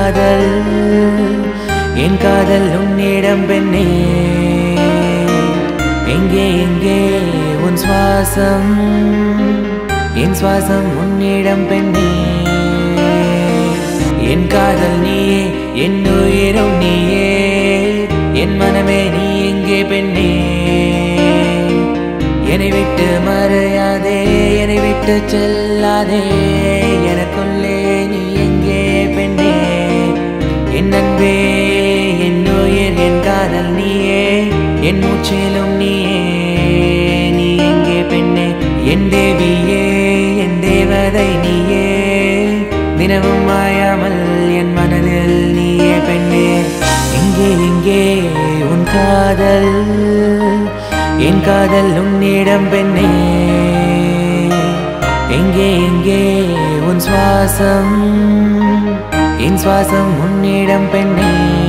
காதல் என் காதல் உன்னிடம் பெண்ணே எங்கே எங்கே உன் சுவாசம் என் சுவாசம் உன்னிடம் பெண்ணே என் காதல் நீயே என் உயிரும் நீயே என் மனமே நீ எங்கே பெண்ணே என்னை விட்டு மறையாதே என்னை விட்டு செல்லாதே எனக்குள்ளே நீ எங்கே பெண்ணே என் அன்பே என் உயிர் என் காதல் நீயே என் மூச்சிலும் நீயே நீ எங்கே பெண்ணே என் தேவியே என் தேவதை நீயே தினமும் மாயாமல் என் மனதில் நீயே பெண்ணே எங்கே எங்கே உன் காதல் என் காதல் உன்னிடம் பெண்ணே எங்கே எங்கே உன் சுவாசம் என் சுவாசம் உன்னிடம் பெண்ணே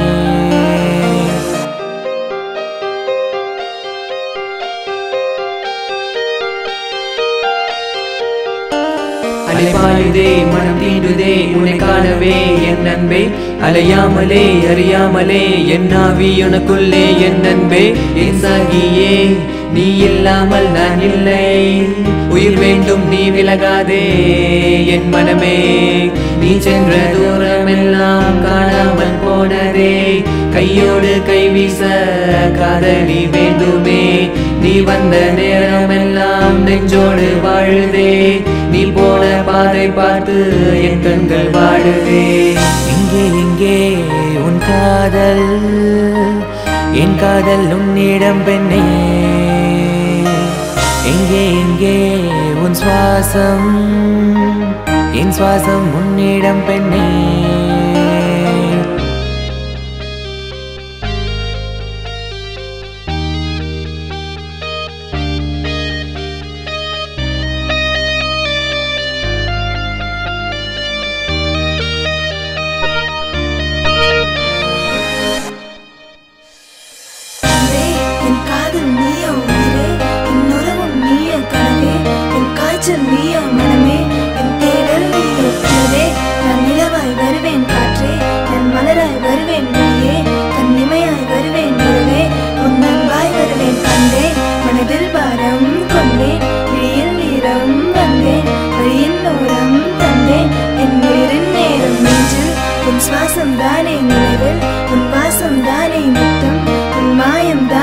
அலைபாயுதே மனம் தீண்டுதே உன்னை காணவே என் அன்பே அலையாமலே அறியாமலே என் ஆவி உனக்குள்ளே என் அன்பே என் சாகியே நீ இல்லாமல் நான் இல்லை உயிர் வேண்டும் நீ விலகாதே என் மனமே நீ சென்ற தூரமெல்லாம் காணாமல் போனதே கையோடு கை வீச காதலி வேண்டுமே நீ வந்த நேரமெல்லாம் நெஞ்சோடு வாழுதே நீ போன பாதை பார்த்து என் கண்கள் வாழுதே எங்கே எங்கே உன் காதல் என் காதல் உன்னிடம் பெண்ணே எங்கே எங்கே உன் சுவாசம் என் சுவாசம் உன்னிடம் பெண்ணே அன்பே, என் காதல் நீயோ உயிரே என் உறவும் நீயோ கனவே என் காய்ச்சல் நீயோ மனமே என் தேடல் நீயோ உயிரே நான் நிலவாய் வருவேன் காற்றே நான் மலராய் வருவேன் வெளியே கண்ணிமையாய் வருவேன் உறவே உன் அன்பாய் வருவேன் கண்டே மனதில் பாரம் கொண்டேன் விழியில் நீரம் வந்தேன் வழியின் ஓரம் தந்தேன் என் உயிரின் நேரம் நெஞ்சில் உன் சுவாசம் தானே நினைவில் உன் வாசம் தானே முத்தம் உன் மாயம் தானே